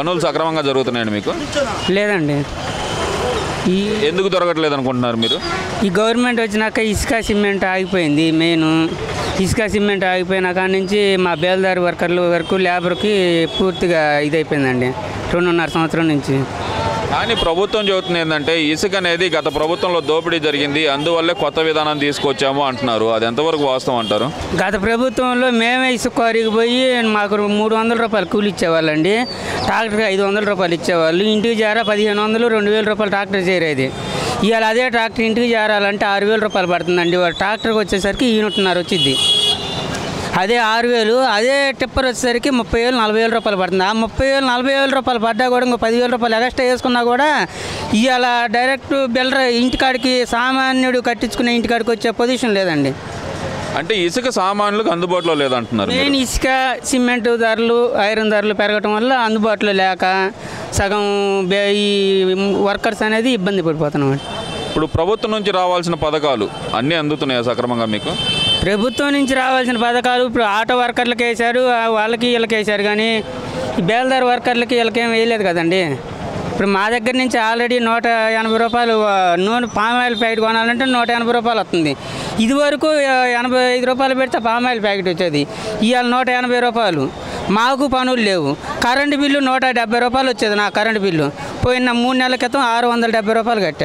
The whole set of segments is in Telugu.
పనులు సక్రమంగా జరుగుతున్నాయండి మీకు లేదండి ఈ ఎందుకు దొరకట్లేదు అనుకుంటున్నారు మీరు ఈ గవర్నమెంట్ వచ్చినాక ఇసుక సిమెంట్ ఆగిపోయింది మెయిన్ ఇసుక సిమెంట్ ఆగిపోయిన కాడ నుంచి మా బేల్దారి వర్కర్లు వరకు లేబర్కి పూర్తిగా ఇదైపోయిందండి రెండున్నర సంవత్సరం నుంచి కానీ ప్రభుత్వం చెబుతుంది ఏంటంటే ఇసుక అనేది గత ప్రభుత్వంలో దోపిడీ జరిగింది అందువల్లే కొత్త విధానం తీసుకొచ్చాము అంటున్నారు అది ఎంతవరకు వాస్తవం అంటారు గత ప్రభుత్వంలో మేమే ఇసుక క్వారీకి పోయి మాకు మూడు వందల రూపాయలు కూలి ఇచ్చేవాళ్ళండి ట్రాక్టర్కి ఐదు వందల రూపాయలు ఇచ్చేవాళ్ళు ఇంటికి చేరా పదిహేను వందలు రెండు వేల రూపాయలు ట్రాక్టర్ చేరేది ఇవాళ అదే ట్రాక్టర్ ఇంటికి చేరాలంటే ఆరు వేల రూపాయలు పడుతుందండి వాళ్ళ ట్రాక్టర్కి వచ్చేసరికి ఈనుంటున్నారు వచ్చింది అదే ఆరు వేలు అదే టిప్పర్ వచ్చేసరికి ముప్పై వేలు నలభై వేల రూపాయలు పడుతుంది ఆ ముప్పై వేలు నలభై వేల రూపాయలు పడ్డా కూడా ఇంకో పదివేల రూపాయలు ఎక్స్ట్రా వేసుకున్నా కూడా ఇవాళ డైరెక్ట్ బిల్డర్ ఇంటికాడికి సామాన్యుడు కట్టించుకునే ఇంటికాడికి వచ్చే పొజిషన్ లేదండి అంటే ఇసుక సామాన్యులకు అందుబాటులో లేదంటున్నారు మీరు. మెయిన్ ఇసుక సిమెంట్ ధరలు ఐరన్ ధరలు పెరగటం వల్ల అందుబాటులో లేక సగం బే- ఈ వర్కర్స్ అనేది ఇబ్బంది పడిపోతున్నాం ఇప్పుడు ప్రభుత్వం నుంచి రావాల్సిన పథకాలు అన్నీ అందుతున్నాయా సక్రమంగా మీకు ప్రభుత్వం నుంచి రావాల్సిన పథకాలు ఇప్పుడు ఆటో వర్కర్లకు వేశారు ఆ వాళ్ళకి వీళ్ళకి వేశారు కానీ ఈ బేల్దార్ వర్కర్లకి వీళ్ళకి ఏం వేయలేదు కదండి ఇప్పుడు మా దగ్గర నుంచి ఆల్రెడీ నూట ఎనభై రూపాయలు ఆ, నూనె పామ్ ఆయిల్ ప్యాకెట్ కొనాలంటే నూట ఎనభై రూపాయలు వస్తుంది ఇది వరకు ఆ, ఎనభై ఐదు రూపాయలు పెడితే పామ్ ఆయిల్ ప్యాకెట్ వచ్చేది ఇవాళ నూట ఎనభై రూపాయలు మాకు పనులు లేవు కరెంటు బిల్లు నూట డెబ్బై రూపాయలు వచ్చేది నా కరెంటు బిల్లు పోయిన మూడు నెలల క్రితం ఆరు వందల డెబ్బై రూపాయలు కట్టా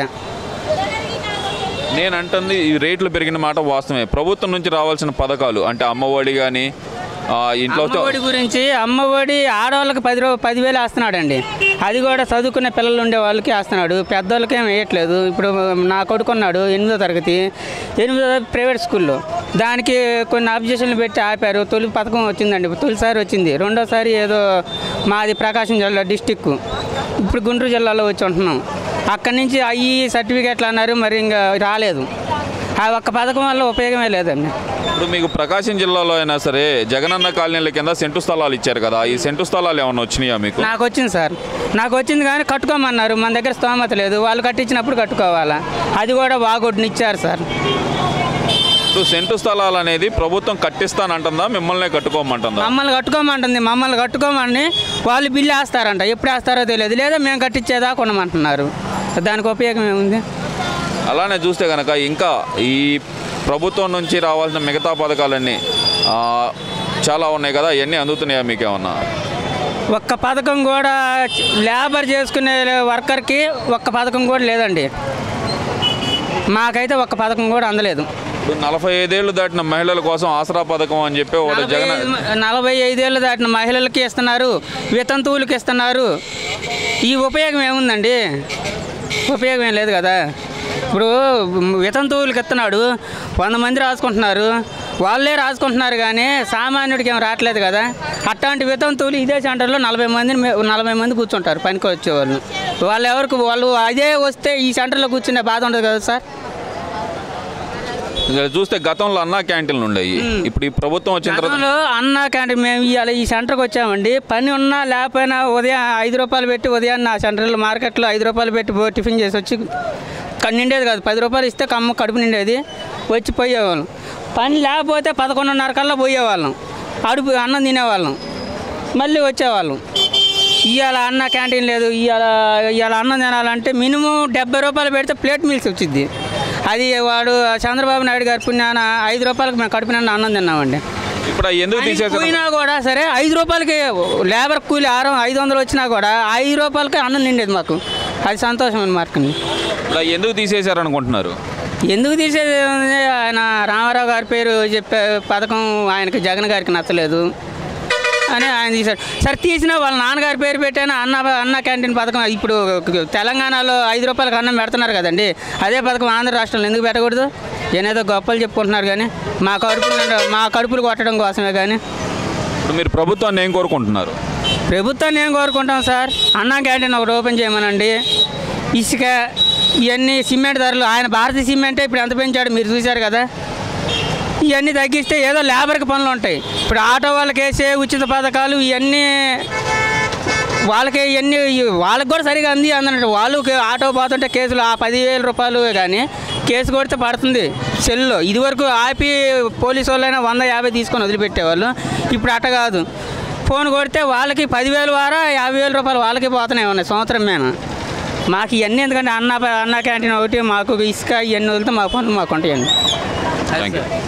నేను అంటుంది ఈ రేట్లు పెరిగిన మాట వాస్తవమే ప్రభుత్వం నుంచి రావాల్సిన పథకాలు అంటే అమ్మఒడి కానీ ఇంట్లో అమ్మఒడి గురించి అమ్మఒడి ఆడవాళ్ళకి పది రూ పదివేలు వేస్తున్నాడండి అది కూడా చదువుకునే పిల్లలు ఉండే వాళ్ళకి వేస్తున్నాడు పెద్దోళ్ళకి ఏం వేయట్లేదు ఇప్పుడు నా కొడుకున్నాడు ఎనిమిదో తరగతి ఎనిమిదో తరగతి ప్రైవేట్ స్కూల్లో దానికి కొన్ని అబ్జెక్షన్లు పెట్టి ఆపారు తొలి పథకం వచ్చిందండి తొలిసారి వచ్చింది రెండోసారి ఏదో మాది ప్రకాశం జిల్లా డిస్టిక్ ఇప్పుడు గుంటూరు జిల్లాలో వచ్చి ఉంటున్నాం అక్కడి నుంచి అయ్యి సర్టిఫికేట్లు అన్నారు మరి ఇంకా రాలేదు ఆ ఒక్క పథకం వల్ల ఉపయోగమే లేదండి ఇప్పుడు మీకు ప్రకాశం జిల్లాలో అయినా సరే జగనన్న కాలనీల కింద సెంటు స్థలాలు ఇచ్చారు కదా ఈ సెంటు స్థలాలు ఏమైనా వచ్చినాయా మీకు నాకు వచ్చింది సార్ నాకు వచ్చింది కానీ కట్టుకోమన్నారు మన దగ్గర స్తోమత లేదు వాళ్ళు కట్టించినప్పుడు కట్టుకోవాలా అది కూడా వాగొడ్డుని ఇచ్చారు సార్ ఇప్పుడు సెంటు స్థలాలు అనేది ప్రభుత్వం కట్టిస్తానంటుందా మిమ్మల్ని కట్టుకోమంటుందా మమ్మల్ని కట్టుకోమంటుంది మమ్మల్ని కట్టుకోమని వాళ్ళు బిల్లు వేస్తారంట ఎప్పుడు వేస్తారో తెలియదు లేదా మేము కట్టించేదా కొనమంటున్నారు దానికి ఉపయోగం ఏముంది అలానే చూస్తే కనుక ఇంకా ఈ ప్రభుత్వం నుంచి రావాల్సిన మిగతా పథకాలన్నీ ఆ, చాలా ఉన్నాయి కదా ఇవన్నీ అందుతున్నాయా మీకేమన్నా ఒక్క పథకం కూడా లేబర్ చేసుకునే వర్కర్కి ఒక్క పథకం కూడా లేదండి మాకైతే ఒక్క పథకం కూడా అందలేదు ఇప్పుడు నలభై ఐదేళ్లు దాటిన మహిళల కోసం ఆసరా పథకం అని చెప్పి ఒకటి నలభై జగన్ ఐదు- నలభై ఐదేళ్ళు దాటిన మహిళలకి ఇస్తున్నారు వితంతువులకి ఇస్తున్నారు ఈ ఉపయోగం ఏముందండి ఉపయోగం ఏం లేదు కదా ఇప్పుడు వితంతువులకి ఇస్తున్నాడు వంద మంది రాసుకుంటున్నారు వాళ్ళే రాసుకుంటున్నారు కానీ సామాన్యుడికి ఏం రావట్లేదు కదా అట్లాంటి వితంతువులు ఇదే సెంటర్లో నలభై మందిని మే- నలభై మంది కూర్చుంటారు పనికి వచ్చేవాళ్ళు వాళ్ళు ఎవరికి వాళ్ళు అదే వస్తే ఈ సెంటర్లో కూర్చునే బాధ ఉండదు కదా సార్ ఇంకా చూస్తే గతంలో అన్నా క్యాంటీన్లు ఉండేవి ఇప్పుడు ఈ ప్రభుత్వం వచ్చిన తర్వాత గతంలో అన్న క్యాంటీన్ మేము ఇవాళ ఈ సెంటర్కి వచ్చామండి పని ఉన్నా లేకపోయినా ఉదయం ఐదు రూపాయలు పెట్టి ఉదయాన్నే ఆ సెంటర్లో మార్కెట్లో ఐదు రూపాయలు పెట్టి పో- టిఫిన్ చేసి వచ్చి క- నిండేది కాదు పది రూపాయలు ఇస్తే కమ్మ కడుపు నిండేది వచ్చి పోయేవాళ్ళం పని లేకపోతే పదకొండున్నర కల్లా పోయేవాళ్ళం అడుపు అన్నం తినేవాళ్ళం మళ్ళీ వచ్చేవాళ్ళం ఇవాళ అన్న క్యాంటీన్ లేదు ఇవాళ ఇవాళ అన్నం తినాలంటే మినిమం డెబ్బై రూపాయలు పెడితే ప్లేట్ మీల్స్ వచ్చింది అది వాడు చంద్రబాబు నాయుడు గారి పుణ్యాన ఐదు రూపాయలకు మేము కడుపు నిండా అన్నం తిన్నామండి ఇప్పుడు అవి ఎందుకు పనికి తీసేసారు పోయినా కూడా సరే ఐదు రూపాయలకి లేబర్ కూలి ఆరు ఐదు వందలు వచ్చినా కూడా ఐదు రూపాయలకి అన్నం నిండేది మాకు అది సంతోషం అనమాట ఇప్పుడు అవి ఎందుకు తీసేశారు అనుకుంటున్నారు ఎందుకు తీసేది ఏముంది? ఆయన రామారావు గారి పేరు చెప్పే పథకం ఆయనకి జగన్ గారికి నచ్చలేదు అని ఆయన తీశారు సరే తీసినా వాళ్ళ నాన్నగారి పేరు పెట్టాను అన్న అన్న క్యాంటీన్ పథకం ఇప్పుడు తెలంగాణలో ఐదు రూపాయలకు అన్నం పెడుతున్నారు కదండి అదే పథకం ఆంధ్ర రాష్ట్రంలో ఎందుకు పెట్టకూడదు నేనేదో గొప్పలు చెప్పుకుంటున్నారు కానీ మా కడుపులు నిండా- మా కడుపులు కొట్టడం కోసమే కానీ ఇప్పుడు మీరు ప్రభుత్వాన్ని ఏం కోరుకుంటున్నారు ప్రభుత్వాన్ని ఏం కోరుకుంటాం సార్ అన్నా క్యాంటీన్ ఒకటి ఓపెన్ చేయమనండి ఇసుక ఇవన్నీ సిమెంట్ ధరలు ఆయన భారతీయ సిమెంటే ఇప్పుడు ఎంత పెంచాడు మీరు చూశారు కదా ఇవన్నీ తగ్గిస్తే ఏదో లేబర్కి పనులు ఉంటాయి ఇప్పుడు ఆటో వాళ్ళకి వేసే ఉచిత పథకాలు ఇవన్నీ వాళ్ళకి ఇవన్నీ వాళ్ళకి కూడా సరిగా అంది అందనట్టు వాళ్ళు కే- ఆటో పోతుంటే కేసులు ఆ పదివేల రూపాయలు కానీ కేసు కొడితే పడుతుంది సెల్లో ఇదివరకు ఆపి పోలీసు వాళ్ళైనా వంద యాభై తీసుకొని వదిలిపెట్టేవాళ్ళు ఇప్పుడు అట్ట కాదు ఫోన్ కొడితే వాళ్ళకి పదివేలు వారా యాభై వేల రూపాయలు వాళ్ళకి పోతున్నాయి ఉన్నాయి సంవత్సరం మేము మాకు ఇవన్నీ ఎందుకంటే అన్న అన్న క్యాంటీన్ ఒకటి మాకు ఇసుక ఇవన్నీ వదిలితే మా పనులు మాకు ఉంటాయండి థ్యాంక్ యూ